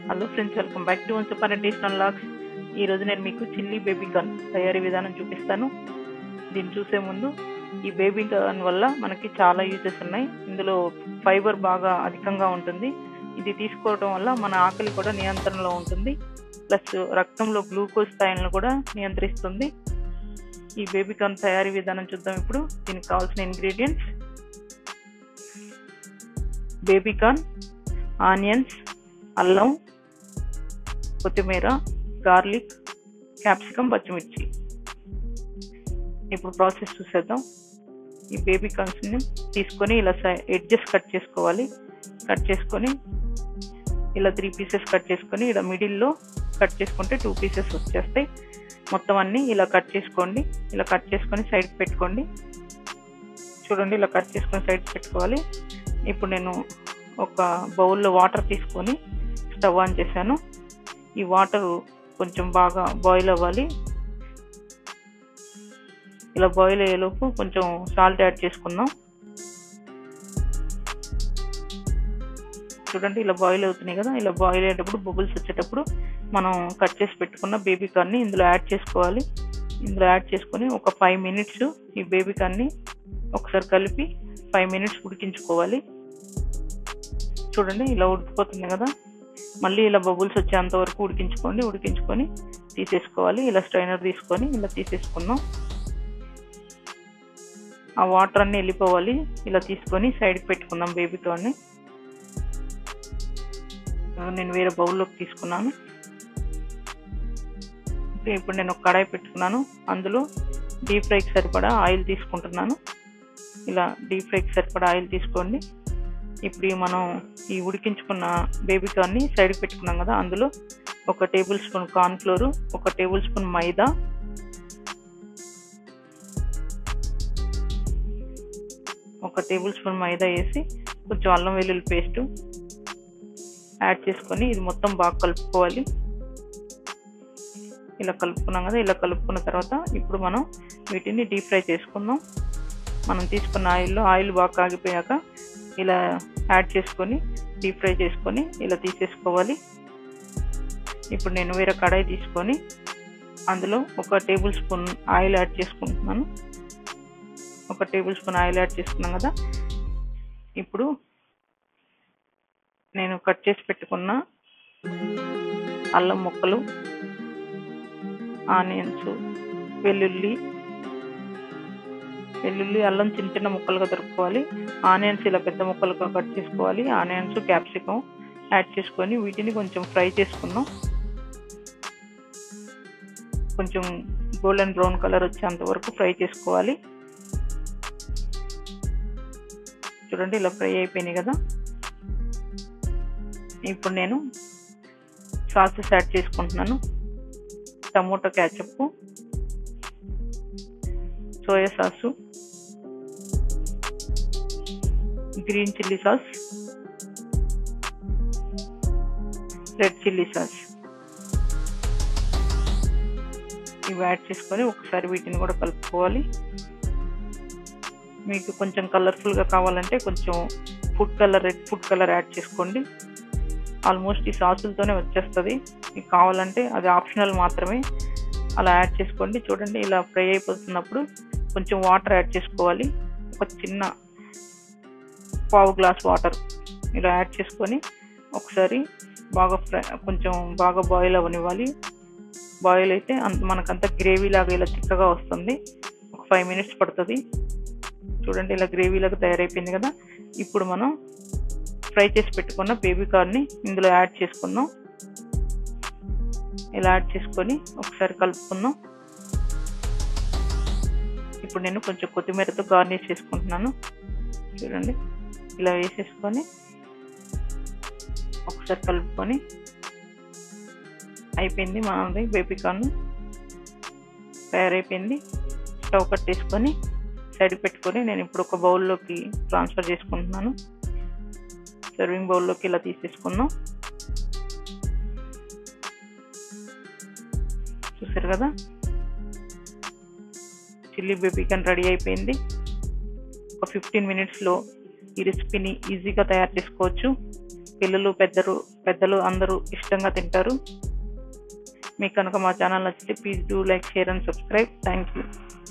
hello friends welcome back to one super traditional logs ఈ రోజు నేను మీకు చిల్లీ బేబీ గన్ తయారీ విధానం చూపిస్తాను దీన్ని చూసే ముందు ఈ బేబీ గన్ వల్ల మనకి చాలా యూజెస్ ఉన్నాయి ఇందులో ఫైబర్ బాగా అధికంగా ఉంటుంది ఇది తీసుకోవడం వల్ల మన ఆకలి కూడా నియంత్రణలో ఉంటుంది ప్లస్ రక్తంలో గ్లూకోజ్ స్థాయిలను కూడా నియంత్రిస్తుంది ఈ బేబీ కార్న్ తయారీ విధానం చూద్దాం ఇప్పుడు దీనికి కావాల్సిన ఇంగ్రీడియంట్స్ బేబీ కార్న్ ఆనియన్స్ అల్లం కొత్తిమీర గార్లిక్ క్యాప్సికమ్ పచ్చిమిర్చి ఇప్పుడు ప్రాసెస్ చూసేద్దాం ఈ బేబీ కార్న్స్ని తీసుకొని ఇలా ఎడ్జెస్ కట్ చేసుకోవాలి కట్ చేసుకొని ఇలా త్రీ పీసెస్ కట్ చేసుకొని ఇలా మిడిల్లో కట్ చేసుకుంటే టూ పీసెస్ వచ్చేస్తాయి మొత్తం అన్ని ఇలా కట్ చేసుకోండి ఇలా కట్ చేసుకొని సైడ్ పెట్టుకోండి చూడండి ఇలా కట్ చేసుకొని సైడ్ పెట్టుకోవాలి ఇప్పుడు నేను ఒక బౌల్లో వాటర్ తీసుకొని స్టవ్ ఆన్ చేశాను ఈ వాటర్ కొంచెం బాగా బాయిల్ అవ్వాలి ఇలా బాయిల్ అయ్యేలోపు కొంచెం సాల్ట్ యాడ్ చేసుకుందాం చూడండి ఇలా బాయిల్ అవుతున్నాయి కదా ఇలా బాయిల్ అయ్యేటప్పుడు బబుల్స్ వచ్చేటప్పుడు మనం కట్ చేసి పెట్టుకున్న బేబీ కార్న్ని ఇందులో యాడ్ చేసుకోవాలి ఇందులో యాడ్ చేసుకొని ఒక ఫైవ్ మినిట్స్ ఈ బేబీ కార్న్ని ఒకసారి కలిపి ఫైవ్ మినిట్స్ ఉడికించుకోవాలి చూడండి ఇలా ఉడికిపోతుంది కదా మళ్ళీ ఇలా బబుల్స్ వచ్చేంత వరకు ఉడికించుకోండి ఉడికించుకొని తీసేసుకోవాలి ఇలా స్ట్రైనర్ తీసుకొని ఇలా తీసేసుకుందాం ఆ వాటర్ అన్ని వెళ్ళిపోవాలి ఇలా తీసుకొని సైడ్కి పెట్టుకుందాం బేబీ కార్న్ని నేను వేరే బౌల్లోకి తీసుకున్నాను ఇప్పుడు నేను ఒక కడాయి పెట్టుకున్నాను అందులో డీప్ ఫ్రైకి సరిపడా ఆయిల్ తీసుకుంటున్నాను ఇలా డీప్ ఫ్రైకి సరిపడా ఆయిల్ తీసుకోండి ఇప్పుడు మనం ఈ ఉడికించుకున్న బేబీ కార్న్ని సైడ్కి పెట్టుకున్నాం కదా అందులో ఒక టేబుల్ స్పూన్ కార్న్ ఫ్లోర్ ఒక టేబుల్ స్పూన్ మైదా ఒక టేబుల్ స్పూన్ మైదా వేసి కొంచెం అల్లం వెల్లుల్లి పేస్ట్ యాడ్ చేసుకొని ఇది మొత్తం బాగా కలుపుకోవాలి ఇలా కలుపుకున్నాం కదా ఇలా కలుపుకున్న తర్వాత ఇప్పుడు మనం వీటిని డీప్ ఫ్రై చేసుకుందాం మనం తీసుకున్న ఆయిల్లో ఆయిల్ బాగా కాగిపోయాక ఇలా యాడ్ చేసుకొని డీప్ ఫ్రై చేసుకొని ఇలా తీసేసుకోవాలి ఇప్పుడు నేను వేరే కడాయి తీసుకొని అందులో ఒక టేబుల్ స్పూన్ ఆయిల్ యాడ్ చేసుకుంటున్నాను ఒక టేబుల్ స్పూన్ ఆయిల్ యాడ్ చేసుకున్నాం కదా ఇప్పుడు నేను కట్ చేసి పెట్టుకున్న అల్లం ముక్కలు ఆనియన్స్ వెల్లుల్లి వెల్లుల్లి అల్లం చిన్న చిన్న ముక్కలుగా దొరుకుకోవాలి ఆనియన్స్ ఇలా పెద్ద ముక్కలుగా కట్ చేసుకోవాలి ఆనియన్స్ క్యాప్సికం యాడ్ చేసుకొని వీటిని కొంచెం ఫ్రై చేసుకుందాం కొంచెం గోల్డెన్ బ్రౌన్ కలర్ వచ్చేంత వరకు ఫ్రై చేసుకోవాలి చూడండి ఇలా ఫ్రై అయిపోయినాయి కదా ఇప్పుడు నేను సాసెస్ యాడ్ చేసుకుంటున్నాను tomato catch up soya sauce green chilli sauce red chilli sauce ఇవి యాడ్ చేసుకొని ఒకసారి వీటిని కూడా కలుపుకోవాలి మీకు కొంచెం కలర్ఫుల్గా కావాలంటే కొంచెం food colour red food colour add చేసుకోండి ఆల్మోస్ట్ ఈ సాసులతోనే వచ్చేస్తుంది మీకు కావాలంటే అది ఆప్షనల్ మాత్రమే అలా యాడ్ చేసుకోండి చూడండి ఇలా ఫ్రై అయిపోతున్నప్పుడు కొంచెం వాటర్ యాడ్ చేసుకోవాలి ఒక చిన్న పావు గ్లాస్ వాటర్ ఇలా యాడ్ చేసుకొని ఒకసారి బాగా ఫ్రై కొంచెం బాగా బాయిల్ అవ్వనివ్వాలి బాయిల్ అయితే మనకంతా గ్రేవీ లాగా ఇలా చిక్కగా వస్తుంది ఒక ఫైవ్ మినిట్స్ పడుతుంది చూడండి ఇలా గ్రేవీ లాగా తయారైపోయింది కదా ఇప్పుడు మనం ఫ్రై చేసి పెట్టుకున్న బేబీ కార్న్ని ఇందులో యాడ్ చేసుకుందాం ఇలా యాడ్ చేసుకొని ఒకసారి కలుపుకుందాం ఇప్పుడు నేను కొంచెం కొత్తిమీరతో గార్నిష్ చేసుకుంటున్నాను చూడండి ఇలా వేసేసుకొని ఒకసారి కలుపుకొని అయిపోయింది మనది బేబీ కార్న్ తయారైపోయింది స్టవ్ కట్టేసుకొని సైడ్ పెట్టుకొని నేను ఇప్పుడు ఒక బౌల్లోకి ట్రాన్స్ఫర్ చేసుకుంటున్నాను సర్వింగ్ బౌల్లోకి ఇలా తీసేసుకుందాం చూసారు కదా చిల్లీ బేబీ కన్ రెడీ అయిపోయింది ఒక ఫిఫ్టీన్ మినిట్స్లో ఈ రెసిపీని ఈజీగా తయారు చేసుకోవచ్చు పిల్లలు పెద్దలు పెద్దలు అందరూ ఇష్టంగా తింటారు మీకు కనుక మా ఛానల్ నచ్చితే please do like share and subscribe thank you